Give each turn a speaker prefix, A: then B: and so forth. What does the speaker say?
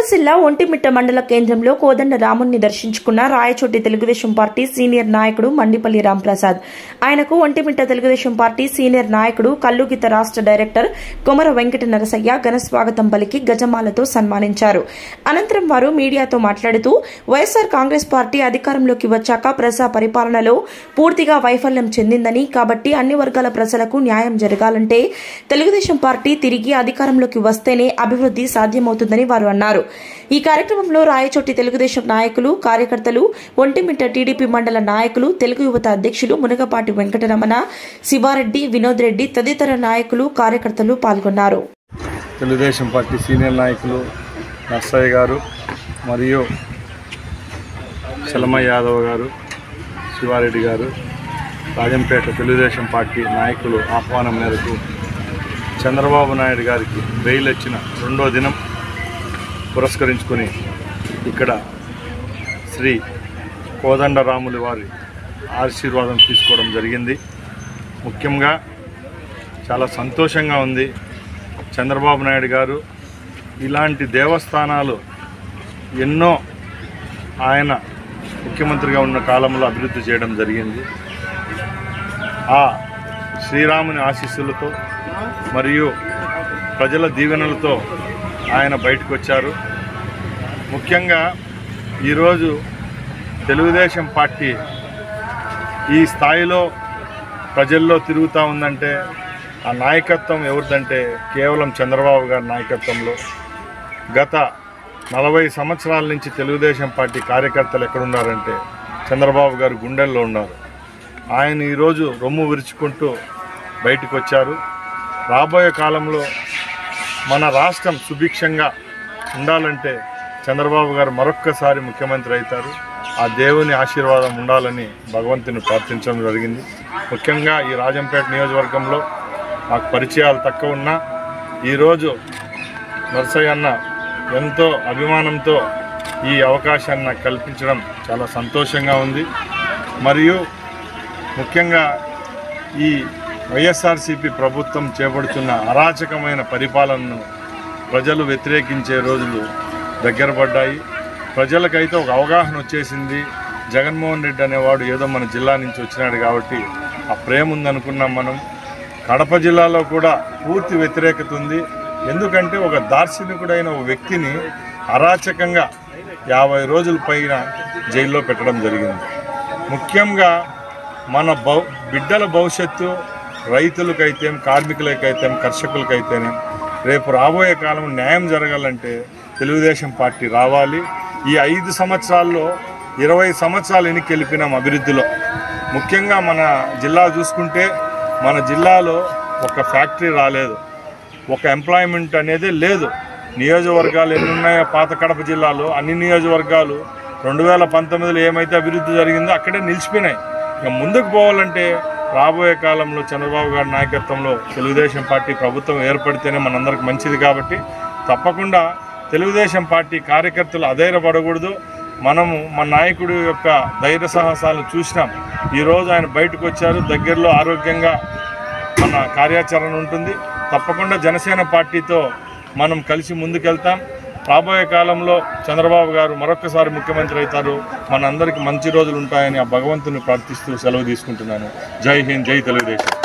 A: సిరిసిల్ల ఒంటిమిట్ట మండల కేంద్రంలో కోదండ రాముణ్ణి దర్శించుకున్న రాయచోటి తెలుగుదేశం పార్టీ సీనియర్ నాయకుడు మండిపల్లి రాంప్రసాద్ ఆయనకు ఒంటిమిట్ట తెలుగుదేశం పార్టీ సీనియర్ నాయకుడు కల్లుగీత రాష్ట్ర డైరెక్టర్ కొమర వెంకట నరసయ్య ఘన స్వాగతం పలికి గజమాలతో సన్మానించారు అనంతరం వారు మీడియాతో మాట్లాడుతూ వైఎస్సార్ కాంగ్రెస్ పార్టీ అధికారంలోకి వచ్చాక ప్రజా పరిపాలనలో పూర్తిగా వైఫల్యం చెందిందని కాబట్టి అన్ని వర్గాల ప్రజలకు న్యాయం జరగాలంటే తెలుగుదేశం పార్టీ తిరిగి అధికారంలోకి వస్తేనే అభివృద్ధి సాధ్యమవుతుందని వారు అన్నారు ఈ కార్యక్రమంలో రాయచోటి తెలుగుదేశం నాయకులు కార్యకర్తలు ఒంటిమిట్ట టీడీపీ మండల నాయకులు తెలుగు యువత అధ్యక్షులు మునగపాటి వెంకటరమణ శివారెడ్డి వినోద్ రెడ్డి తదితర నాయకులు కార్యకర్తలు పాల్గొన్నారు
B: తెలుగుదేశం పార్టీ సీనియర్ నాయకులు నర్సయ్య గారు మరియు చలమయ్య యాదవ్ గారు శివారెడ్డి గారు రాజంపేట తెలుగుదేశం పార్టీ నాయకులు ఆహ్వానం మేరకు చంద్రబాబు నాయుడు గారికి బెయిల్ వచ్చిన రెండో దినం పురస్కరించుకొని ఇక్కడ శ్రీ కోదండరాములు వారి ఆశీర్వాదం తీసుకోవడం జరిగింది ముఖ్యంగా చాలా సంతోషంగా ఉంది చంద్రబాబు నాయుడు గారు ఇలాంటి దేవస్థానాలు ఎన్నో ఆయన ముఖ్యమంత్రిగా ఉన్న కాలంలో అభివృద్ధి చేయడం జరిగింది ఆ శ్రీరాముని ఆశీస్సులతో మరియు ప్రజల దీవెనలతో ఆయన బయటకు వచ్చారు ముఖ్యంగా ఈరోజు తెలుగుదేశం పార్టీ ఈ స్థాయిలో ప్రజల్లో తిరుగుతూ ఉందంటే ఆ నాయకత్వం ఎవరిదంటే కేవలం చంద్రబాబు గారి నాయకత్వంలో గత నలభై సంవత్సరాల నుంచి తెలుగుదేశం పార్టీ కార్యకర్తలు ఎక్కడున్నారంటే చంద్రబాబు గారు గుండెల్లో ఉన్నారు ఆయన ఈరోజు రొమ్ము విరుచుకుంటూ బయటకు వచ్చారు రాబోయే కాలంలో మన రాష్ట్రం సుభిక్షంగా ఉండాలంటే చంద్రబాబు గారు మరొక్కసారి ముఖ్యమంత్రి అవుతారు ఆ దేవుని ఆశీర్వాదం ఉండాలని భగవంతుని ప్రార్థించడం జరిగింది ముఖ్యంగా ఈ రాజంపేట నియోజకవర్గంలో మాకు పరిచయాలు తక్కువ ఉన్నా ఈరోజు నర్సయ్య అన్న ఎంతో అభిమానంతో ఈ అవకాశాన్ని నాకు కల్పించడం చాలా సంతోషంగా ఉంది మరియు ముఖ్యంగా ఈ వైఎస్ఆర్సీపీ ప్రభుత్వం చేపడుతున్న అరాచకమైన పరిపాలనను ప్రజలు వ్యతిరేకించే రోజులు దగ్గర పడ్డాయి ప్రజలకైతే ఒక అవగాహన వచ్చేసింది జగన్మోహన్ రెడ్డి అనేవాడు ఏదో మన జిల్లా నుంచి వచ్చినాడు కాబట్టి ఆ ప్రేమ ఉందనుకున్నాం మనం కడప జిల్లాలో కూడా పూర్తి వ్యతిరేకత ఉంది ఎందుకంటే ఒక దార్శనికుడైన ఒక వ్యక్తిని అరాచకంగా యాభై రోజుల పైన జైల్లో పెట్టడం జరిగింది ముఖ్యంగా మన భౌ బిడ్డల భవిష్యత్తు రైతులకైతే కార్మికులకైతే కర్షకులకైతేనే రేపు రాబోయే కాలం న్యాయం జరగాలంటే తెలుగుదేశం పార్టీ రావాలి ఈ ఐదు సంవత్సరాల్లో ఇరవై సంవత్సరాలు ఎన్నిక గెలిపినాం అభివృద్ధిలో ముఖ్యంగా మన జిల్లా చూసుకుంటే మన జిల్లాలో ఒక ఫ్యాక్టరీ రాలేదు ఒక ఎంప్లాయ్మెంట్ అనేది లేదు నియోజకవర్గాలు ఎన్ని ఉన్నాయో పాత కడప జిల్లాలో అన్ని నియోజకవర్గాలు రెండు వేల పంతొమ్మిదిలో ఏమైతే అభివృద్ధి జరిగిందో అక్కడే నిలిచిపోయినాయి ఇక ముందుకు పోవాలంటే రాబోయే కాలంలో చంద్రబాబు గారి నాయకత్వంలో తెలుగుదేశం పార్టీ ప్రభుత్వం ఏర్పడితేనే మనందరికి మంచిది కాబట్టి తప్పకుండా తెలుగుదేశం పార్టీ కార్యకర్తలు అధైర్యపడకూడదు మనము మన నాయకుడి యొక్క ధైర్య సాహసాలను చూసినాం ఈరోజు ఆయన బయటకు వచ్చారు దగ్గరలో ఆరోగ్యంగా మన కార్యాచరణ ఉంటుంది తప్పకుండా జనసేన పార్టీతో మనం కలిసి ముందుకెళ్తాం రాబోయే కాలంలో చంద్రబాబు గారు మరొకసారి ముఖ్యమంత్రి అవుతారు మనందరికీ మంచి రోజులు ఉంటాయని ఆ భగవంతుని ప్రార్థిస్తూ సెలవు తీసుకుంటున్నాను జై హింద్ జై తెలుగుదేశం